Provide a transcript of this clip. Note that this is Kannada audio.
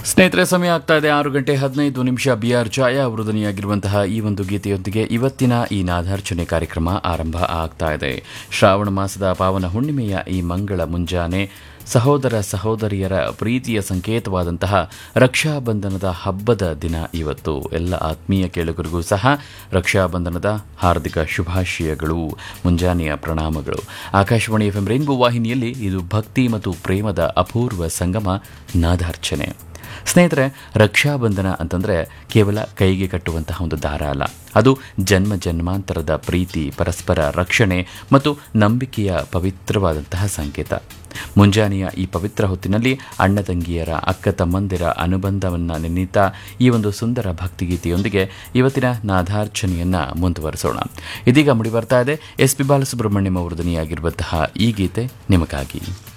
ಸ್ನೇಹಿತರೆ ಸಮಯ ಆಗ್ತಾ ಇದೆ ಆರು ಗಂಟೆ ಹದಿನೈದು ನಿಮಿಷ ಬಿ ಆರ್ ಛಾಯಾ ವೃದನಿಯಾಗಿರುವಂತಹ ಈ ಒಂದು ಗೀತೆಯೊಂದಿಗೆ ಇವತ್ತಿನ ಈ ನಾದಾರ್ಚನೆ ಕಾರ್ಯಕ್ರಮ ಆರಂಭ ಆಗ್ತಾ ಇದೆ ಶ್ರಾವಣ ಮಾಸದ ಪಾವನ ಹುಣ್ಣಿಮೆಯ ಈ ಮಂಗಳ ಮುಂಜಾನೆ ಸಹೋದರ ಸಹೋದರಿಯರ ಪ್ರೀತಿಯ ಸಂಕೇತವಾದಂತಹ ರಕ್ಷಾಬಂಧನದ ಹಬ್ಬದ ದಿನ ಇವತ್ತು ಎಲ್ಲ ಆತ್ಮೀಯ ಕೇಳುಗರಿಗೂ ಸಹ ರಕ್ಷಾಬಂಧನದ ಹಾರ್ದಿಕ ಶುಭಾಶಯಗಳು ಮುಂಜಾನೆಯ ಪ್ರಣಾಮಗಳು ಆಕಾಶವಾಣಿ ಎಫ್ ಎಂ ರೈನ್ಬೋ ವಾಹಿನಿಯಲ್ಲಿ ಇದು ಭಕ್ತಿ ಮತ್ತು ಪ್ರೇಮದ ಅಪೂರ್ವ ಸಂಗಮ ನಾದಾರ್ಚನೆ ಸ್ನೇಹಿತರೆ ರಕ್ಷಾಬಂಧನ ಅಂತಂದರೆ ಕೇವಲ ಕೈಗೆ ಕಟ್ಟುವಂತಹ ಒಂದು ದಾರ ಅಲ್ಲ ಅದು ಜನ್ಮ ಜನ್ಮಾಂತರದ ಪ್ರೀತಿ ಪರಸ್ಪರ ರಕ್ಷಣೆ ಮತ್ತು ನಂಬಿಕೆಯ ಪವಿತ್ರವಾದಂತಹ ಸಂಕೇತ ಮುಂಜಾನೆಯ ಈ ಪವಿತ್ರ ಹೊತ್ತಿನಲ್ಲಿ ಅಣ್ಣ ತಂಗಿಯರ ಅಕ್ಕ ತಮ್ಮಂದಿರ ಅನುಬಂಧವನ್ನು ನೆನೀತಾ ಈ ಒಂದು ಸುಂದರ ಭಕ್ತಿಗೀತೆಯೊಂದಿಗೆ ಇವತ್ತಿನ ನಾದಾರ್ಚನೆಯನ್ನು ಮುಂದುವರಿಸೋಣ ಇದೀಗ ಮುಡಿ ಬರ್ತಾ ಇದೆ ಎಸ್ ಪಿ ಬಾಲಸುಬ್ರಹ್ಮಣ್ಯಂ ಅವರು ಧ್ವನಿಯಾಗಿರುವಂತಹ ಈ ಗೀತೆ ನಿಮಗಾಗಿ